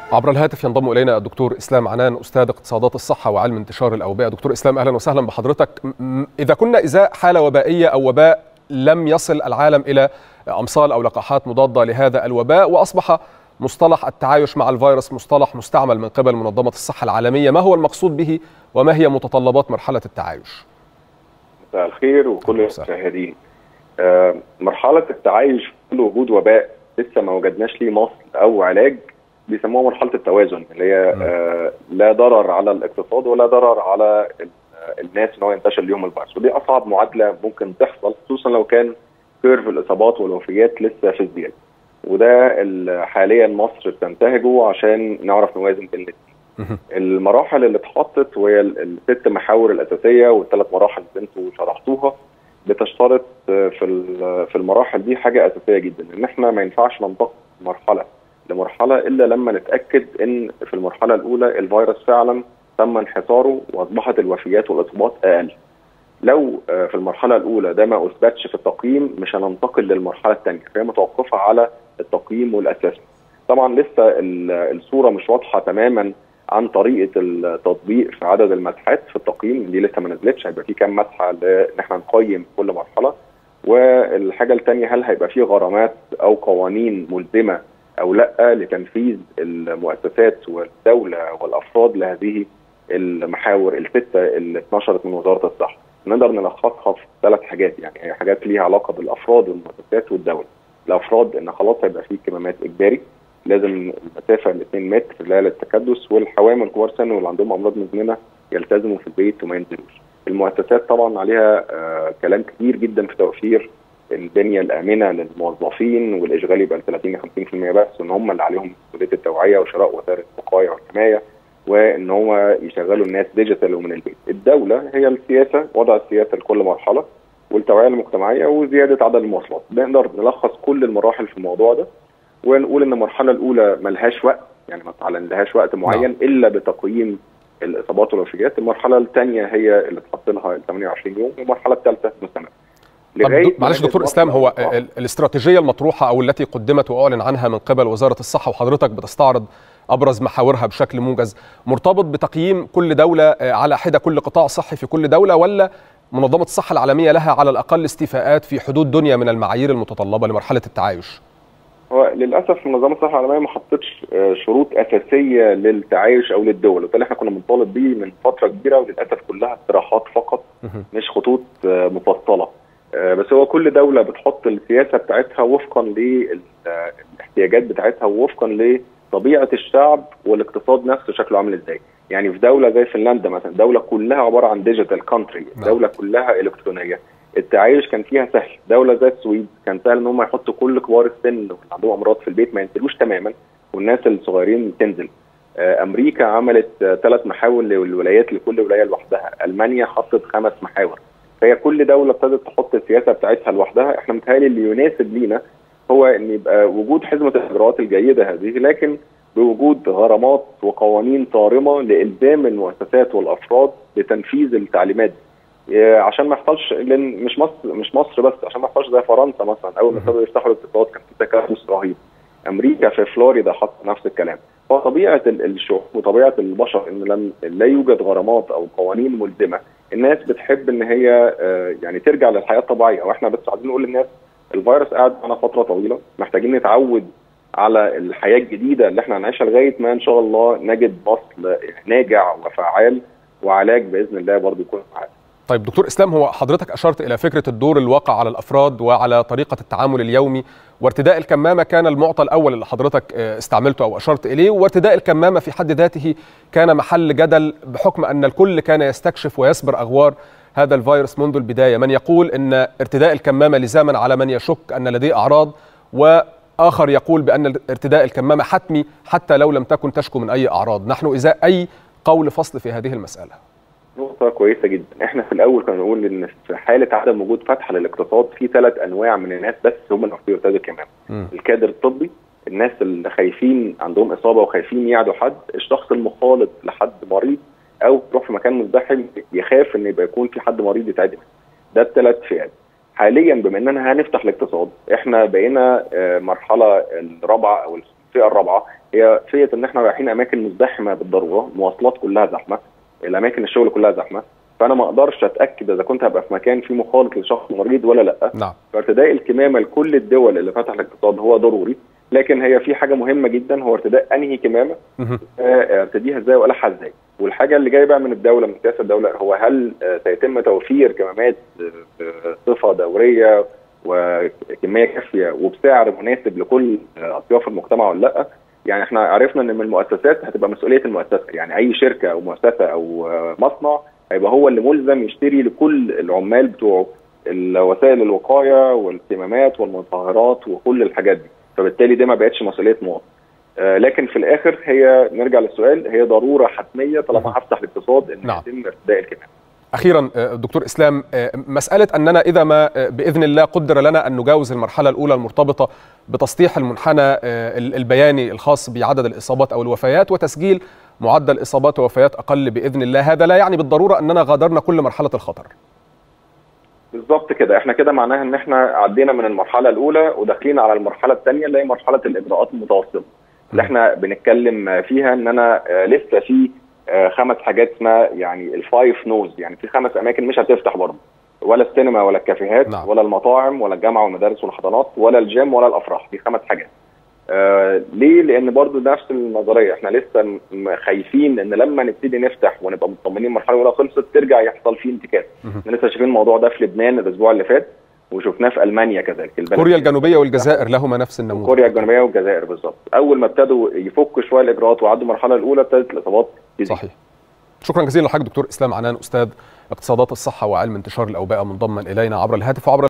عبر الهاتف ينضم الينا الدكتور اسلام عنان استاذ اقتصادات الصحه وعلم انتشار الاوبئه دكتور اسلام اهلا وسهلا بحضرتك اذا كنا ازاء حاله وبائيه او وباء لم يصل العالم الى امصال او لقاحات مضاده لهذا الوباء واصبح مصطلح التعايش مع الفيروس مصطلح مستعمل من قبل منظمه الصحه العالميه ما هو المقصود به وما هي متطلبات مرحله التعايش مساء الخير وكل المشاهدين آه مرحله التعايش في وجود وباء لسه ما وجدناش ليه مصل او علاج بيسموها مرحله التوازن اللي هي آه لا ضرر على الاقتصاد ولا ضرر على الناس ان هو ينتشر ليهم الفيروس ودي اصعب معادله ممكن تحصل خصوصا لو كان كيرف الاصابات والوفيات لسه في ازدياد وده حاليا مصر بتنتهجه عشان نعرف نوازن بين الاثنين المراحل اللي اتحطت وهي الست محاور الاساسيه والثلاث مراحل اللي انتوا شرحتوها بتشترط في في المراحل دي حاجه اساسيه جدا ان احنا ما ينفعش ننتقل مرحله لمرحله الا لما نتاكد ان في المرحله الاولى الفيروس فعلا تم انحصاره واصبحت الوفيات والاصابات اقل. لو في المرحله الاولى ده ما اثبتش في التقييم مش هننتقل للمرحله الثانيه فهي متوقفه على التقييم والاسسمنت. طبعا لسه الصوره مش واضحه تماما عن طريقه التطبيق في عدد المسحات في التقييم دي لسه ما نزلتش هيبقى في كام مسحه ان احنا نقيم كل مرحله والحاجه الثانيه هل هيبقى في غرامات او قوانين ملزمه او لا لتنفيذ المؤسسات والدوله والافراد لهذه المحاور السته اللي اتنشرت من وزاره الصحه نقدر نلخصها في ثلاث حاجات يعني هي حاجات ليها علاقه بالافراد والمؤسسات والدوله الافراد ان خلاص هيبقى في كمامات اجباري لازم المسافه ال 2 متر لا للتكدس والحوامل كبار سن واللي عندهم امراض مزمنه يلتزموا في البيت وما ينزلوش المؤسسات طبعا عليها آه كلام كتير جدا في توفير البنيه الامنه للموظفين والاشغال يبقى 30 ل 50% بس وان هم اللي عليهم مسؤوليه التوعيه وشراء وسائل الوقايه والحمايه وان هم يشغلوا الناس ديجيتال ومن البيت. الدوله هي السياسه وضع السياسه لكل مرحله والتوعيه المجتمعيه وزياده عدد المواصلات. نقدر نلخص كل المراحل في الموضوع ده ونقول ان المرحله الاولى ملهاش وقت يعني ما تعلنلهاش وقت معين الا بتقييم الاصابات والوفيات، المرحله الثانيه هي اللي اتحط لها 28 يوم والمرحله الثالثه مستمره. طب معلش دكتور اسلام هو الاستراتيجيه المطروحه او التي قدمت واعلن عنها من قبل وزاره الصحه وحضرتك بتستعرض ابرز محاورها بشكل موجز مرتبط بتقييم كل دوله على حده كل قطاع صحي في كل دوله ولا منظمه الصحه العالميه لها على الاقل استيفاءات في حدود دنيا من المعايير المتطلبه لمرحله التعايش؟ هو للاسف منظمه الصحه العالميه ما حطتش شروط اساسيه للتعايش او للدول وده اللي احنا كنا بنطالب بيه من فتره كبيره وللاسف كلها اقتراحات فقط مش خطوط مفصله بس هو كل دوله بتحط السياسه بتاعتها وفقا للاحتياجات بتاعتها ووفقا لطبيعه الشعب والاقتصاد نفسه شكله عامل ازاي يعني في دوله زي فنلندا مثلا دوله كلها عباره عن ديجيتال كونتري دوله كلها الكترونيه التعايش كان فيها سهل دوله زي السويد كان سهل ان هم يحطوا كل كبار السن واللي عندهم امراض في البيت ما ينزلوش تماما والناس الصغيرين تنزل امريكا عملت ثلاث محاور للولايات لكل ولايه لوحدها المانيا حطت خمس محاور فهي كل دوله ابتدت تحط السياسه بتاعتها لوحدها احنا متهيألي اللي يناسب لينا هو ان يبقى وجود حزمه الاجراءات الجيده هذه لكن بوجود غرامات وقوانين صارمه لالزام المؤسسات والافراد بتنفيذ التعليمات عشان ما يحصلش لان مش مصر مش مصر بس عشان ما يحصلش زي فرنسا مثلا اول ما ابتدوا يفتحوا الاقتصاد كان في تكدس رهيب امريكا في فلوريدا حط نفس الكلام فطبيعه الشعوب وطبيعه البشر ان لم لا يوجد غرامات او قوانين ملزمه الناس بتحب ان هي يعني ترجع للحياه الطبيعيه واحنا بس عايزين نقول للناس الفيروس قاعد معانا فتره طويله محتاجين نتعود على الحياه الجديده اللي احنا هنعيشها لغايه ما ان شاء الله نجد مصل ناجع وفعال وعلاج باذن الله برضه يكون فعال. طيب دكتور اسلام هو حضرتك اشرت الى فكره الدور الواقع على الافراد وعلى طريقه التعامل اليومي وارتداء الكمامه كان المعطى الاول اللي حضرتك استعملته او اشرت اليه وارتداء الكمامه في حد ذاته كان محل جدل بحكم ان الكل كان يستكشف ويسبر اغوار هذا الفيروس منذ البدايه من يقول ان ارتداء الكمامه لزاما على من يشك ان لديه اعراض واخر يقول بان ارتداء الكمامه حتمي حتى لو لم تكن تشكو من اي اعراض نحن ازاء اي قول فصل في هذه المساله نقطة كويسة جدا، احنا في الأول كنا نقول إن في حالة عدم وجود فتح للاقتصاد في ثلاث أنواع من الناس بس هم اللي المفروض يرتدوا الكمامة. الكادر الطبي، الناس اللي خايفين عندهم إصابة وخايفين يعدوا حد، الشخص المخالط لحد مريض أو يروح في مكان مزدحم يخاف إن يبقى يكون في حد مريض يتعدي ده الثلاث فئات. حاليا بما إننا هنفتح الاقتصاد، احنا بقينا مرحلة الرابعة أو الفئه الرابعه هي فئه ان احنا رايحين اماكن مزدحمه بالضروره المواصلات كلها زحمه الاماكن الشغل كلها زحمه فانا ما اقدرش اتاكد اذا كنت هبقى في مكان فيه مخالط لشخص مريض ولا لا نعم فارتداء الكمامه لكل الدول اللي فتح الاقتصاد هو ضروري لكن هي في حاجه مهمه جدا هو ارتداء انهي كمامه مهم. آه، ارتديها ازاي والحها ازاي والحاجه اللي جايه بقى من الدوله من سياسه الدوله هو هل آه، سيتم توفير كمامات آه، بصفه دوريه وكميه كافيه وبسعر مناسب لكل آه، اطياف المجتمع ولا لا يعني احنا عرفنا ان من المؤسسات هتبقى مسؤوليه المؤسسه يعني اي شركه او مؤسسه او آه، مصنع هيبقى هو اللي ملزم يشتري لكل العمال بتوعه الوسائل الوقايه والكمامات والمطهرات وكل الحاجات دي فبالتالي دي ما بقتش مسؤوليه مواطن آه، لكن في الاخر هي نرجع للسؤال هي ضروره حتميه طالما هفتح الاقتصاد ان نعم. يتم ارتداء الكمامه اخيرا آه، دكتور اسلام آه، مساله اننا اذا ما آه، باذن الله قدر لنا ان نجاوز المرحله الاولى المرتبطه بتسطيح المنحنى آه، ال- البياني الخاص بعدد الاصابات او الوفيات وتسجيل معدل اصابات ووفيات اقل باذن الله هذا لا يعني بالضروره اننا غادرنا كل مرحله الخطر بالظبط كده احنا كده معناها ان احنا عدينا من المرحله الاولى وداخلين على المرحله الثانيه اللي هي مرحله الاجراءات المتوسطه اللي احنا بنتكلم فيها ان انا آه، لسه في آه، خمس حاجات اسمها يعني الفايف نوز يعني في خمس اماكن مش هتفتح برضه ولا السينما ولا الكافيهات نعم. ولا المطاعم ولا الجامعه والمدارس والحضانات ولا الجيم ولا الافراح دي خمس حاجات آه ليه؟ لان برضو نفس النظريه احنا لسه م- م- خايفين ان لما نبتدي نفتح ونبقى مطمنين المرحله الاولى خلصت ترجع يحصل فيه انتكاس. مهم. احنا لسه شايفين الموضوع ده في لبنان الاسبوع اللي فات وشفناه في المانيا كذلك البلد كوريا الجنوبيه والجزائر لهما نفس النموذج كوريا الجنوبيه والجزائر بالظبط اول ما ابتدوا يفكوا شويه الاجراءات وعدوا المرحله الاولى ابتدت الاصابات تزيد. صحيح شكرا جزيلا لحضرتك دكتور اسلام عنان استاذ اقتصادات الصحه وعلم انتشار الاوبئه منضما الينا عبر الهاتف وعبر